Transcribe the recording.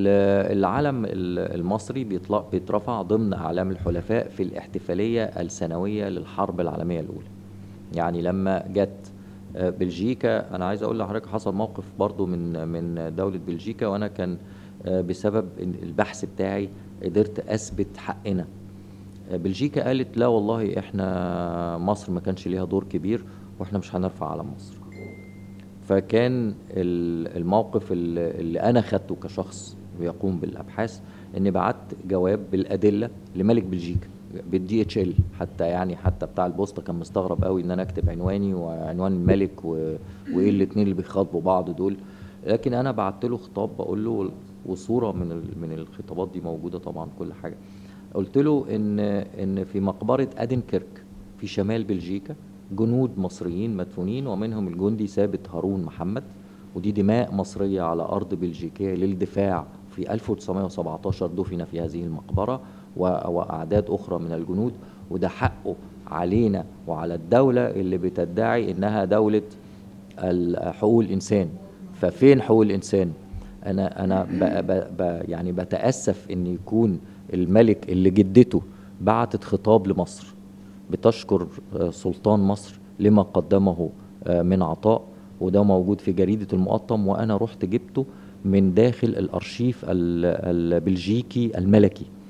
ال- العلم ال- المصري بيطلق بيترفع ضمن اعلام الحلفاء في الاحتفاليه السنويه للحرب العالميه الاولى يعني لما جت آه، بلجيكا انا عايز اقول لحضرتك حصل موقف برضو من من دوله بلجيكا وانا كان آه، بسبب إن البحث بتاعي قدرت اثبت حقنا آه، بلجيكا قالت لا والله احنا مصر ما كانش ليها دور كبير واحنا مش هنرفع علم مصر فكان ال- الموقف اللي اللي انا خدته كشخص بيقوم بالابحاث اني بعت جواب بالادله لملك بلجيكا بالدي اتش ال حتى يعني حتى بتاع البوسطه كان مستغرب قوي ان انا اكتب عنواني وعنوان الملك و... وايه الاثنين اللي بيخاطبوا بعض دول لكن انا بعت له خطاب بقول له وصوره من ال... من الخطابات دي موجوده طبعا كل حاجه قلت له ان ان في مقبره ادنكيرك في شمال بلجيكا جنود مصريين مدفونين ومنهم الجندي ثابت هارون محمد ودي دماء مصرية على أرض بلجيكية للدفاع في 1917 دفن في هذه المقبرة و- وأعداد أخرى من الجنود وده حقه علينا وعلى الدولة اللي بتدعي إنها دولة ال- حقوق الإنسان ففين حقوق الإنسان؟ أنا أنا ب ب ب يعني بتأسف إن يكون الملك اللي جدته بعتت خطاب لمصر بتشكر آه، سلطان مصر لما قدمه آه، من عطاء وده موجود في جريدة المقطم وأنا رحت جبته من داخل الأرشيف ال- البلجيكي الملكي